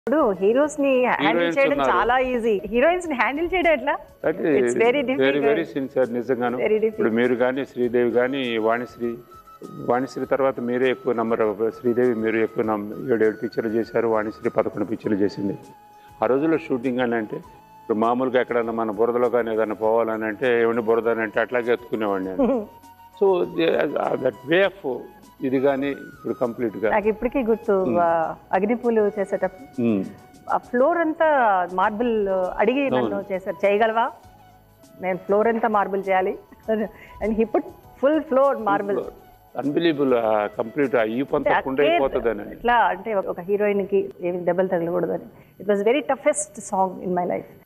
ఇప్పుడు హీరోస్ ని handle Heroines చేయడం ఉన్నారు. చాలా ఈజీ హీరోయిన్స్ ని హ్యాండిల్ చేయడం ఎట్లా It's very very difficult. Very sincere నిజంగాను Very difficult. ఇప్పుడు మీరు కానీ శ్రీదేవి కానీ వాణిశ్రీ వాణిశ్రీ తర్వాత మీరే ఎక్కువ నంబర్ శ్రీదేవి మీరు ఎక్కువ నం- ఏడు ఏడు పిక్చర్లు చేశారు వాణిశ్రీ పదకొండు పిక్చర్లు చేసింది ఆ రోజుల్లో షూటింగ్ అని అంటే ఇప్పుడు మామూలుగా ఎక్కడన్నా మన బురదలో కానీ ఏదైనా పోవాలని అంటే ఏమండి బురద అని అంటే అట్లాగే ఎత్తుకునేవాడిని నేను సో దట్ వే ఆఫ్ ఇది కానీ ఇప్పుడు కంప్లీట్గా నాకు ఇప్పటికీ గుర్తు ఆ, అగ్నిపూలు చేసేటప్పుడు ఆ ఫ్లోర్ అంతా మార్బుల్ అడిగి నన్ను చేశారు చేయగలవా నేను ఫ్లోర్ అంతా మార్బుల్ చేయాలి and he put full floor marble unbelievable complete ఆ ఈ పంత కుండ అయిపోతుందని ఎట్లా అంటే ఒక హీరోయిన్ కి ఏమి దెబ్బలు తగలకూడదని it was very toughest song in my life